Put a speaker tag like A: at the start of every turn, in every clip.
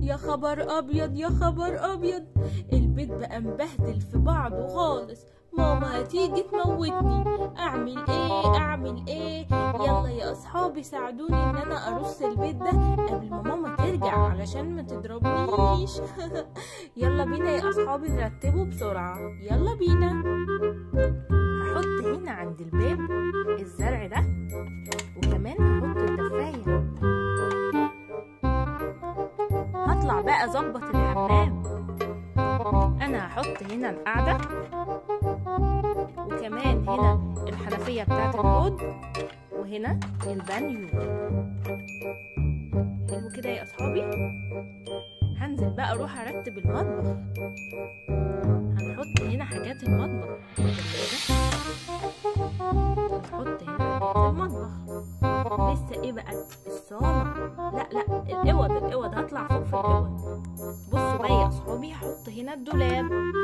A: يا خبر ابيض يا خبر ابيض البيت بقى مبهدل في بعضه خالص ماما هتيجي تموتني اعمل ايه اعمل ايه يلا يا اصحابي ساعدوني ان انا ارص البيت ده قبل ما ماما ترجع علشان ما تضربنيش يلا بينا يا اصحابي نرتبه بسرعة يلا بينا هحط هنا عند الباب الزرع ده وكمان هحط الدفاية هطلع بقى اظبط الحمام انا هحط هنا القعدة وكمان هنا الحنفية بتاعت الحوض وهنا البانيو حلو كده يا اصحابي هنزل بقى اروح ارتب المطبخ هنحط هنا حاجات المطبخ التلاجة هنحط هنا حاجات المطبخ لسه ايه بقى الصالة لا لا الاوض الاوض هطلع فوق في الاوض بصوا بقى يا اصحابي هحط هنا الدولاب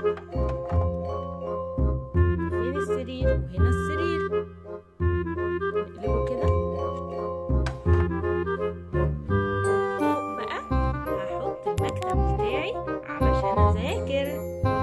A: فين السرير وهنا السرير نقلبه كده فوق بقى هحط المكتب بتاعي علشان اذاكر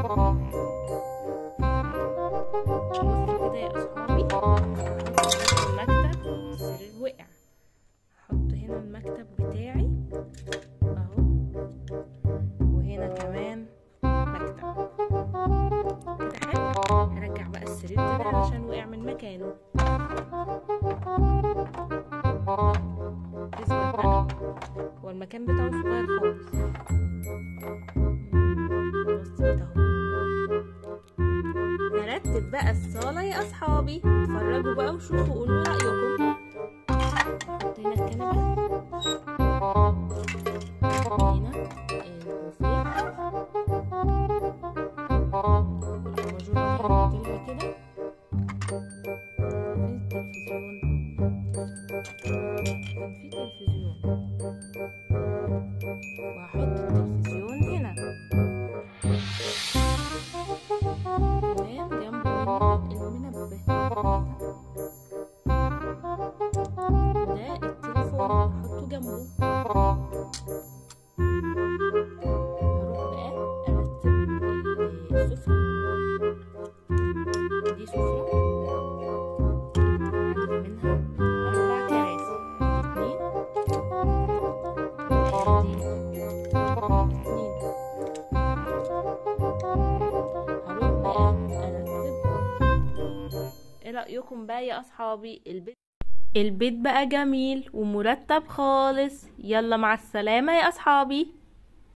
A: بصوا كده يا اصحابي هحط المكتب السرير وقع هحط هنا المكتب بتاعي اهو وهنا كمان مكتب كده حلو هرجع بقى السرير تاني علشان وقع من مكانه اثبت بقى هو المكان بتاعه صغير خالص بص كده اهو هرتب بقى الصالة يا أصحابي اتفرجوا بقى وشوفوا قولوا رأيكم نحط هنا الكنبة هنا البوفيه والأباجورة دي هنحط لها كده التلفزيون كان في تلفزيون وهحط التلفزيون هنا كمان جنبه منه المنبه ده التليفون هحطه جنبه هروح بقى ارتب السفرة دي سفرة عندي منها اربع كراسي اتنين وادي اتنين هروح بقى ارتب ايه رأيكم بقى يا اصحابي البيت البيت بقى جميل ومرتب خالص يلا مع السلامة يا اصحابي